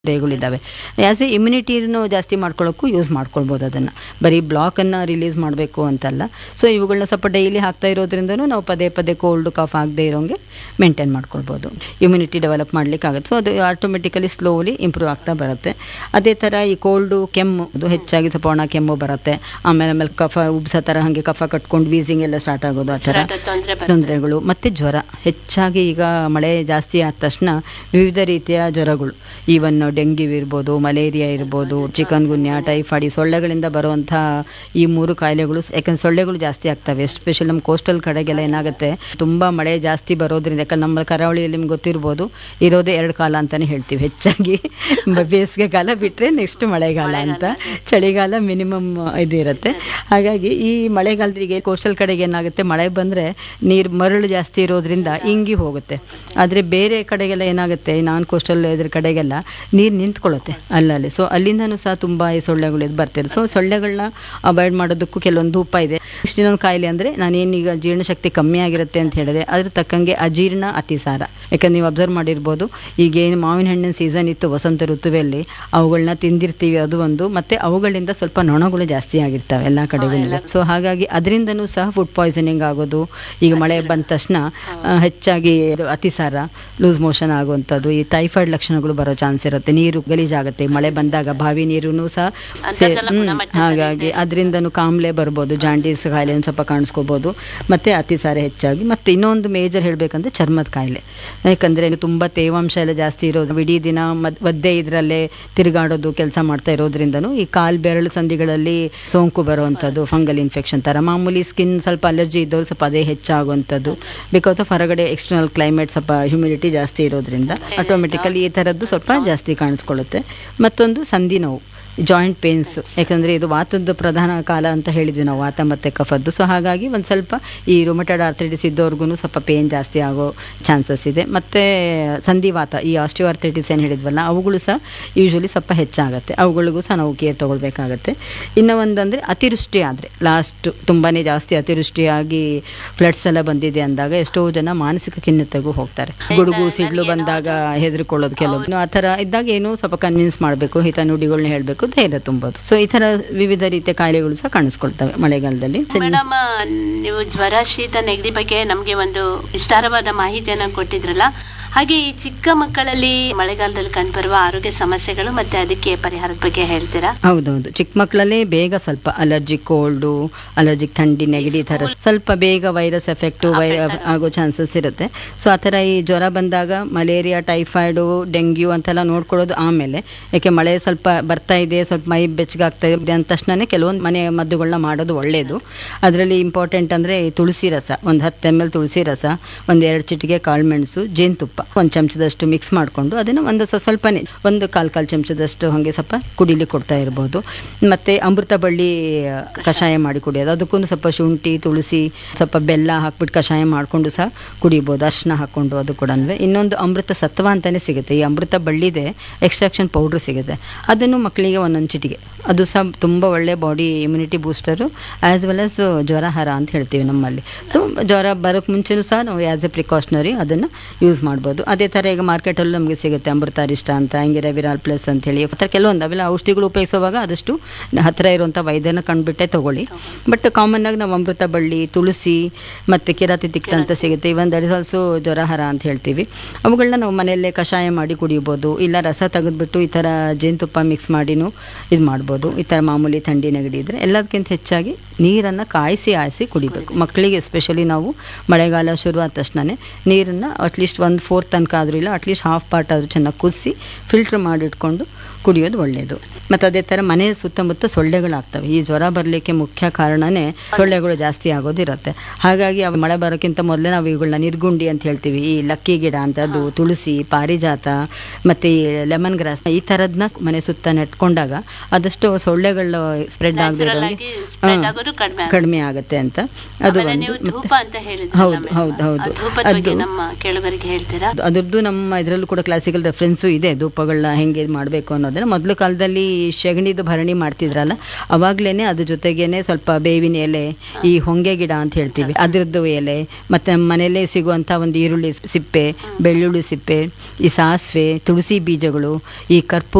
ಗಳಿದ್ದಾವೆ as A ಇಮ್ಯುನಿಟಿನೂ ಜಾಸ್ತಿ ಮಾಡ್ಕೊಳ್ಳೋಕ್ಕೂ use ಮಾಡ್ಕೊಳ್ಬೋದು ಅದನ್ನು ಬರೀ ಬ್ಲಾಕನ್ನು ರಿಲೀಸ್ ಮಾಡಬೇಕು ಅಂತಲ್ಲ ಸೊ ಇವುಗಳನ್ನ ಸ್ವಲ್ಪ ಡೈಲಿ ಹಾಕ್ತಾ ಇರೋದ್ರಿಂದನೂ ನಾವು ಪದೇ ಪದೇ ಕೋಲ್ಡ್ ಕಾಫ್ ಆಗದೆ ಇರೋಂಗೆ ಮೇಂಟೈನ್ ಮಾಡ್ಕೊಳ್ಬೋದು ಇಮ್ಯುನಿಟಿ ಡೆವಲಪ್ ಮಾಡಲಿಕ್ಕಾಗುತ್ತೆ ಸೊ ಅದು ಆಟೋಮೆಟಿಕಲಿ ಸ್ಲೋಲಿ ಇಂಪ್ರೂವ್ ಆಗ್ತಾ ಬರುತ್ತೆ ಅದೇ ಥರ ಈ ಕೋಲ್ಡು ಕೆಮ್ಮು ಅದು ಹೆಚ್ಚಾಗಿ ಸ್ವಲ್ಪ ಒಣ ಕೆಮ್ಮು ಬರುತ್ತೆ ಆಮೇಲೆ ಆಮೇಲೆ ಕಫ ಉಬ್ಸೋ ಥರ ಹಾಗೆ ಕಫ ಕಟ್ಕೊಂಡು ವೀಸಿಂಗ್ ಎಲ್ಲ ಸ್ಟಾರ್ಟ್ ಆಗೋದು ಆ ಥರ ಉಸಿರಾಟದ ತೊಂದ್ರೆ ಬರ್ತದೆ. ತೊಂದರೆಗಳು ಮತ್ತು ಜ್ವರ ಹೆಚ್ಚಾಗಿ ಈಗ ಮಳೆ ಜಾಸ್ತಿ ಆದ ತಕ್ಷಣ ವಿವಿಧ ರೀತಿಯ ಜ್ವರಗಳು ಈವನ್ ಡೆಂಗ್ಯೂ ಇರ್ಬೋದು ಮಲೇರಿಯಾ ಇರ್ಬೋದು ಚಿಕನ್ ಗುನ್ಯಾ ಟೈಫಾಯ್ಡ್ ಈ ಸೊಳ್ಳೆಗಳಿಂದ ಬರುವಂಥ ಈ ಮೂರು ಕಾಯಿಲೆಗಳು ಯಾಕಂದ್ರೆ ಸೊಳ್ಳೆಗಳು ಜಾಸ್ತಿ ಆಗ್ತವೆ ಎಸ್ಪೆಷಲಿ ನಮ್ಮ ಕೋಸ್ಟಲ್ ಕಡೆಗೆಲ್ಲ ಏನಾಗುತ್ತೆ ತುಂಬ ಮಳೆ ಜಾಸ್ತಿ ಬರೋದ್ರಿಂದ ಯಾಕಂದ್ರೆ ನಮ್ಮ ಕರಾವಳಿಯಲ್ಲಿ ನಿಮ್ಗೆ ಗೊತ್ತಿರ್ಬೋದು ಇರೋದೇ ಎರಡು ಕಾಲ ಅಂತಲೇ ಹೇಳ್ತೀವಿ ಹೆಚ್ಚಾಗಿ ಬೇಸಿಗೆ ಕಾಲ ಬಿಟ್ಟರೆ ನೆಕ್ಸ್ಟ್ ಮಳೆಗಾಲ ಅಂತ ಚಳಿಗಾಲ ಮಿನಿಮಮ್ ಇದು ಇರುತ್ತೆ ಹಾಗಾಗಿ ಈ ಮಳೆಗಾಲದಿಗೆ ಕೋಸ್ಟಲ್ ಕಡೆಗೆ ಏನಾಗುತ್ತೆ ಮಳೆ ಬಂದರೆ ನೀರು ಮರಳು ಜಾಸ್ತಿ ಇರೋದ್ರಿಂದ ಇಂಗಿ ಹೋಗುತ್ತೆ ಆದರೆ ಬೇರೆ ಕಡೆಗೆಲ್ಲ ಏನಾಗುತ್ತೆ ನಾನ್ ಕೋಸ್ಟಲ್ ಇದ್ರ ಕಡೆಗೆಲ್ಲ ನೀರು ನಿಂತ್ಕೊಳ್ಳುತ್ತೆ ಅಲ್ಲಲ್ಲಿ ಸೊ ಅಲ್ಲಿಂದನೂ ಸಹ ತುಂಬ ಈ ಸೊಳ್ಳೆಗಳು ಇದು ಬರ್ತಿದೆ ಸೊ ಸೊಳ್ಳೆಗಳನ್ನ ಅವಾಯ್ಡ್ ಮಾಡೋದಕ್ಕೂ ಕೆಲವೊಂದು ಉಪಾಯ ಇದೆ ನೆಕ್ಸ್ಟ್ ಇನ್ನೊಂದು ಕಾಯಿಲೆ ಅಂದರೆ ನಾನೇನೀಗ ಜೀರ್ಣಶಕ್ತಿ ಕಮ್ಮಿ ಆಗಿರುತ್ತೆ ಅಂತ ಹೇಳಿದೆ ಅದ್ರ ತಕ್ಕಂಗೆ ಅಜೀರ್ಣ ಅತಿಸಾರ ಯಾಕಂದ್ರೆ ನೀವು ಅಬ್ಸರ್ವ್ ಮಾಡಿರ್ಬೋದು ಈಗೇನು ಮಾವಿನ ಹಣ್ಣಿನ ಸೀಸನ್ ಇತ್ತು ವಸಂತ ಋತುವಲ್ಲಿ ಅವುಗಳನ್ನ ತಿಂದಿರ್ತೀವಿ ಅದು ಒಂದು ಮತ್ತು ಅವುಗಳಿಂದ ಸ್ವಲ್ಪ ನೊಣಗಳು ಜಾಸ್ತಿ ಆಗಿರ್ತವೆ ಎಲ್ಲ ಕಡೆಗೂ ಸೊ ಹಾಗಾಗಿ ಅದರಿಂದನೂ ಸಹ ಫುಡ್ ಪಾಯ್ಸನಿಂಗ್ ಆಗೋದು ಈಗ ಮಳೆ ಬಂದ ತಕ್ಷಣ ಆ, ಹೆಚ್ಚಾಗಿ ಇದು ಅತಿಸಾರ ಲೂಸ್ ಮೋಷನ್ ಆಗುವಂಥದ್ದು ಈ ಟೈಫಾಯ್ಡ್ ಲಕ್ಷಣಗಳು ಬರೋ ಚಾನ್ಸ್ ಇರುತ್ತೆ ನೀರು ಗಲೀಜಾಗುತ್ತೆ ಮಳೆ ಬಂದಾಗ ಬಾವಿ ನೀರು ಸಹ ಸೇ- ಅಂತರ್ಜಲ ಹ್ಮ್, ಗುಣಮಟ್ಟ ಸರಿ ಹಾಗಾಗಿ ಅದರಿಂದನೂ ಕಾಮ್ಲೆ ಬರ್ಬೋದು ಜಾಂಡೀಸ್ ಕಾಯಿಲೆ ಒಂದು ಸ್ವಲ್ಪ ಕಾಣಿಸ್ಕೋಬೋದು ಮತ್ತು ಅತಿಸಾರ ಹೆಚ್ಚಾಗಿ ಮತ್ತು ಇನ್ನೊಂದು ಮೇಜರ್ ಹೇಳಬೇಕಂದ್ರೆ ಚರ್ಮದ ಕಾಯಿಲೆ ಯಾಕಂದರೆ ತುಂಬ ತೇವಾಂಶ ಎಲ್ಲ ಜಾಸ್ತಿ ಇರೋದು ಇಡೀ ದಿನ ಮದ್ ಒದ್ದೆ ಇದರಲ್ಲೇ ತಿರುಗಾಡೋದು ಕೆಲಸ ಮಾಡ್ತಾ ಇರೋದ್ರಿಂದನೂ ಈ ಕಾಲು ಬೆರಳು ಸಂಧಿಗಳಲ್ಲಿ ಸೋಂಕು ಬರುವಂಥದ್ದು ಫಂಗಲ್ ಇನ್ಫೆಕ್ಷನ್ ಥರ ಮಾಮೂಲಿ ಸ್ಕಿನ್ ಸ್ವಲ್ಪ ಅಲರ್ಜಿ ಇದ್ದವ್ರು ಸ್ವಲ್ಪ ಅದೇ ಹೆಚ್ಚಾಗುವಂಥದ್ದು ಬಿಕಾಸ್ ಆಫ್ ಹೊರಗಡೆ ಎಕ್ಸ್ಟರ್ನಲ್ ಕ್ಲೈಮೇಟ್ ಸ್ವಲ್ಪ ಹ್ಯುಮಿಡಿಟಿ ಜಾಸ್ತಿ ಇರೋದ್ರಿಂದ ಆಟೋಮೆಟಿಕಲಿ ಈ ಥರದ್ದು ಸ್ವಲ್ಪ ಜಾಸ್ತಿ ಕಾಣಿಸ್ಕೊಳ್ಳುತ್ತೆ ಮತ್ತೊಂದು ಸಂಧಿ ನೋವು ಜಾಯಿಂಟ್ ಪೇನ್ಸ್ ಯಾಕಂದರೆ ಇದು ವಾತದ ಪ್ರಧಾನ ಕಾಲ ಅಂತ ಹೇಳಿದ್ವಿ ನಾವು ವಾತ ಮತ್ತು ಕಫದ್ದು ಸೊ ಹಾಗಾಗಿ ಒಂದು ಸ್ವಲ್ಪ ಈ ರೊಮಟೆಡ್ ಆರ್ಥೈಟಿಸ್ ಇದ್ದವ್ರಿಗೂ ಸ್ವಲ್ಪ ಪೇನ್ ಜಾಸ್ತಿ ಆಗೋ ಚಾನ್ಸಸ್ ಇದೆ ಮತ್ತು ಸಂಧಿವಾತ ಈ ಆಸ್ಟಿಯೋ ಆರ್ಥೈಟಿಸ್ ಏನು ಹೇಳಿದ್ವಲ್ಲ ಅವುಗಳು ಸಹ ಯೂಶ್ವಲಿ ಸ್ವಲ್ಪ ಹೆಚ್ಚಾಗುತ್ತೆ ಅವುಗಳಿಗೂ ಸಹ ನಾವು ಕೇರ್ ತೊಗೊಳ್ಬೇಕಾಗತ್ತೆ ಇನ್ನು ಒಂದಂದರೆ ಅತಿವೃಷ್ಟಿ ಆದರೆ ಲಾಸ್ಟ್ ತುಂಬಾ ಜಾಸ್ತಿ ಅತಿವೃಷ್ಟಿಯಾಗಿ ಫ್ಲಡ್ಸ್ ಎಲ್ಲ ಬಂದಿದೆ ಅಂದಾಗ ಎಷ್ಟೋ ಜನ ಮಾನಸಿಕ ಖಿನ್ನತೆಗೂ ಹೋಗ್ತಾರೆ ಗುಡುಗು ಸಿಡ್ಲು ಬಂದಾಗ ಹೆದರ್ಕೊಳ್ಳೋದು ಕೆಲವೊಬ್ಬರು ಆ ಥರ ಇದ್ದಾಗ ಏನು ಸ್ವಲ್ಪ ಕನ್ವಿನ್ಸ್ ಮಾಡಬೇಕು ಹಿತ ನುಡಿಗಳನ್ನ ಹೇಳಬೇಕು ಧೈರ್ಯ ತುಂಬೋದು ಸೊ ಈ ಥರ ವಿವಿಧ ರೀತಿಯ ಕಾಯಿಲೆಗಳು ಸಹ ಕಾಣಿಸ್ಕೊಳ್ತವೆ ಮಳೆಗಾಲದಲ್ಲಿ ಮೇಡಮ್ ನೀವು ಜ್ವರ ಶೀತ ನೆಗಡಿ ಬಗ್ಗೆ ನಮಗೆ ಒಂದು ವಿಸ್ತಾರವಾದ ಮಾಹಿತಿಯನ್ನು ಕೊಟ್ಟಿದ್ರಲ್ಲ ಹಾಗೆ ಈ ಚಿಕ್ಕ ಮಕ್ಕಳಲ್ಲಿ ಮಳೆಗಾಲದಲ್ಲಿ ಕಂಡುಬರುವ ಆರೋಗ್ಯ ಸಮಸ್ಯೆಗಳು ಮತ್ತೆ ಅದಕ್ಕೆ ಪರಿಹಾರದ ಬಗ್ಗೆ ಹೇಳ್ತೀರಾ ಹೌದೌದು ಚಿಕ್ಕ ಮಕ್ಕಳಲ್ಲೇ ಬೇಗ ಸ್ವಲ್ಪ ಅಲರ್ಜಿ ಕೋಲ್ಡು ಅಲರ್ಜಿಕ್ ಥಂಡಿ ನೆಗಡಿ ಈ ಥರ ಸ್ವಲ್ಪ ಬೇಗ ವೈರಸ್ ಎಫೆಕ್ಟು ವೈ ಆಗೋ ಚಾನ್ಸಸ್ ಇರುತ್ತೆ ಸೊ ಆ ಥರ ಈ ಜ್ವರ ಬಂದಾಗ ಮಲೇರಿಯಾ ಟೈಫಾಯ್ಡು ಡೆಂಗ್ಯೂ ಅಂತೆಲ್ಲ ನೋಡ್ಕೊಳ್ಳೋದು ಆಮೇಲೆ ಯಾಕೆ ಮಳೆ ಸ್ವಲ್ಪ ಬರ್ತಾ ಇದೆ ಸ್ವಲ್ಪ ಮೈ ಬೆಚ್ಚಗಾಗ್ತಾ ಇದೆ ಅಂದ ತಕ್ಷಣನೇ ಕೆಲವೊಂದು ಮನೆ ಮದ್ದುಗಳನ್ನ ಮಾಡೋದು ಒಳ್ಳೆಯದು ಅದರಲ್ಲಿ ಇಂಪಾರ್ಟೆಂಟ್ ಅಂದರೆ ತುಳಸಿ ರಸ ಒಂದು ಹತ್ತು ಎಮ್ ಎಲ್ ತುಳಸಿ ರಸ ಒಂದು ಎರಡು ಚಿಟಿಕೆ ಕಾಳುಮೆಣಸು ಜೇನುತುಪ್ಪ ಒಂದು ಚಮಚದಷ್ಟು ಮಿಕ್ಸ್ ಮಾಡಿಕೊಂಡು ಅದನ್ನು ಒಂದು ಸ್ವ- ಸ್ವಲ್ಪನೇ ಒಂದು ಕಾಲು ಕಾಲು ಚಮಚದಷ್ಟು ಹಾಗೆ ಸ್ವಲ್ಪ ಕುಡಿಲಿಕ್ಕೆ ಕೊಡ್ತಾ ಇರ್ಬೋದು ಮತ್ತು ಅಮೃತ ಬಳ್ಳಿ ಆ, ಕಷಾಯ ಮಾಡಿ ಕುಡಿಯೋದು ಅದಕ್ಕೂ ಸ್ವಲ್ಪ ಶುಂಠಿ ತುಳಸಿ ಸ್ವಲ್ಪ ಬೆಲ್ಲ ಹಾಕ್ಬಿಟ್ಟು ಕಷಾಯ ಮಾಡಿಕೊಂಡು ಸಹ ಕುಡಿಬೋದು ಅರ್ಶಿನ ಹಾಕ್ಕೊಂಡು ಅದು ಕೂಡ ಇನ್ನೊಂದು ಅಮೃತ ಸತ್ವ ಅಂತಲೇ ಸಿಗುತ್ತೆ ಈ ಅಮೃತ ಬಳ್ಳಿದೆ ಎಕ್ಸ್ಟ್ರಾಕ್ಷನ್ ಪೌಡ್ರ್ ಸಿಗುತ್ತೆ ಅದನ್ನು ಮಕ್ಕಳಿಗೆ ಒಂದೊಂದು ಚಿಟಿಗೆ ಅದು ಸಹ ತುಂಬ ಒಳ್ಳೆ body immunity booster as well as ಜ್ವರಹಾರ ಅಂತ ಹೇಳ್ತೀವಿ ನಮ್ಮಲ್ಲಿ ಸೊ ಜ್ವರ ಬರೋಕ್ಕೆ ಮುಂಚೆನೂ ಸಹ ನಾವು ಆ್ಯಸ್ ಎ ಪ್ರಿಕಾಷನರಿ ಅದನ್ನು ಯೂಸ್ ಮಾಡ್ಬೋದು ಅದೇ ಥರ ಈಗ ಮಾರ್ಕೆಟಲ್ಲೂ ನಮಗೆ ಸಿಗುತ್ತೆ ಅಮೃತಾರಿಷ್ಟ ಅಂತ ಹಂಗೆ ರೆವಿರಾಲ್ ಪ್ಲಸ್ ಅಂತೇಳಿ ಆ ಥರ ಕೆಲವೊಂದು ಅವೆಲ್ಲ ಔಷಧಿಗಳು ಉಪಯೋಗಿಸುವಾಗ ಆದಷ್ಟು ಹತ್ತಿರ ಇರುವಂಥ ವೈದ್ಯನ ಕಂಡುಬಿಟ್ಟೆ ತೊಗೊಳ್ಳಿ ಬಟ್ ಕಾಮನ್ ಆಗಿ ನಾವು ಅಮೃತ ಬಳ್ಳಿ ತುಳಸಿ ಮತ್ತು ಕಿರಾತಿ ತಿಕ್ತ ಅಂತ ಸಿಗುತ್ತೆ ಇವನ್ ದಟ್ ಇಸ್ ಆಲ್ಸೋ ಜ್ವರಹಾರ ಅಂತ ಹೇಳ್ತೀವಿ ಅವುಗಳನ್ನ ನಾವು ಮನೆಯಲ್ಲೇ ಕಷಾಯ ಮಾಡಿ ಕುಡಿಬೋದು ಇಲ್ಲ ರಸ ತೆಗೆದ್ಬಿಟ್ಟು ಈ ಥರ ಜೇನುತುಪ್ಪ ಮಿಕ್ಸ್ ಮಾಡಿನೂ ಇದು ಮಾಡ್ಬೋದು ಈ ಥರ ಮಾಮೂಲಿ ಥಂಡಿ ನೆಗಡಿ ಇದ್ದರೆ ಎಲ್ಲದಕ್ಕಿಂತ ಹೆಚ್ಚಾಗಿ ನೀರನ್ನು ಕಾಯಿಸಿ ಆಯಿಸಿ ಕುಡಿಬೇಕು ಮಕ್ಕಳಿಗೆ ಎಸ್ಪೆಷಲಿ ನಾವು ಮಳೆಗಾಲ ಶುರು ಆದ ತಕ್ಷಣವೇ ನೀರನ್ನು ಅಟ್ಲೀಸ್ಟ್ ಒಂದು ಫೋರ್ತ್ ತನಕ ಆದರೂ ಇಲ್ಲ ಅಟ್ಲೀಸ್ಟ್ ಹಾಫ್ ಪಾರ್ಟ್ ಆದರೂ ಚೆನ್ನಾಗಿ ಕುದಿಸಿ ಫಿಲ್ಟ್ರ್ ಮಾಡಿಟ್ಕೊಂಡು ಕುಡಿಯೋದು ಒಳ್ಳೆಯದು ಮತ್ತು ಅದೇ ಥರ ಮನೆ ಸುತ್ತಮುತ್ತ ಸೊಳ್ಳೆಗಳಾಗ್ತವೆ ಈ ಜ್ವರ ಬರಲಿಕ್ಕೆ ಮುಖ್ಯ ಕಾರಣನೇ ಸೊಳ್ಳೆಗಳು ಜಾಸ್ತಿ ಆಗೋದಿರುತ್ತೆ ಹಾಗಾಗಿ ಅವು ಮಳೆ ಬರೋಕ್ಕಿಂತ ಮೊದಲೇ ನಾವು ಇವುಗಳನ್ನ ನಿರ್ಗುಂಡಿ ಅಂತ ಹೇಳ್ತೀವಿ ಈ ಲಕ್ಕಿ ಗಿಡ ಅಂತದ್ದು ತುಳಸಿ ಪಾರಿಜಾತ ಮತ್ತು ಈ ಲೆಮನ್ ಗ್ರಾಸ್ ಈ ಥರದನ್ನ ಮನೆ ಸುತ್ತ ನೆಟ್ಕೊಂಡಾಗ ಆದಷ್ಟು ಸೊಳ್ಳೆಗಳು ಸ್ಪ್ರೆಡ್ Natural ಆಗಿ spread ಆಗೋದು ಕಡಿಮೆ ಆಗುತ್ತೆ. ಕಡಿಮೆ ಆಗುತ್ತೆ ಅಂತ ಅದು ಆಮೇಲೆ ಒಂದು ನೀವು ಮತ್ತೆ- ಧೂಪ ಅಂತ ಹೇಳಿದ್ರಲ್ಲ ಹೌದು madam. ಹೌದು ಹೌದು ಆ ಧೂಪದ ಬಗ್ಗೆ ನಮ್ಮ ಕೇಳುಗರಿಗೆ ಹೇಳ್ತೀರಾ ಅದರದ್ದು ನಮ್ಮ ಇದರಲ್ಲೂ ಕೂಡ ಕ್ಲಾಸಿಕಲ್ ರೆಫರೆನ್ಸು ಇದೆ ಧೂಪಗಳನ್ನ ಹೆಂಗೆ ಮಾಡಬೇಕು ಅನ್ನೋದು ಅದನ್ನು ಮೊದಲು ಕಾಲದಲ್ಲಿ ಸೆಗಣಿದು ಭರಣಿ ಮಾಡ್ತಿದ್ರಲ್ಲ ಅವಾಗ್ಲೇ ಅದ್ರ ಜೊತೆಗೇನೆ ಸ್ವಲ್ಪ ಬೇವಿನ ಎಲೆ ಈ ಹೊಂಗೆ ಗಿಡ ಅಂತ ಹೇಳ್ತೀವಿ ಅದ್ರದ್ದು ಎಲೆ ಮತ್ತು ಮನೆಯಲ್ಲೇ ಸಿಗುವಂಥ ಒಂದು ಈರುಳ್ಳಿ ಸಿಪ್ಪೆ ಬೆಳ್ಳುಳ್ಳಿ ಸಿಪ್ಪೆ ಈ ಸಾಸಿವೆ ತುಳಸಿ ಬೀಜಗಳು ಈ ಕರ್ಪೂರ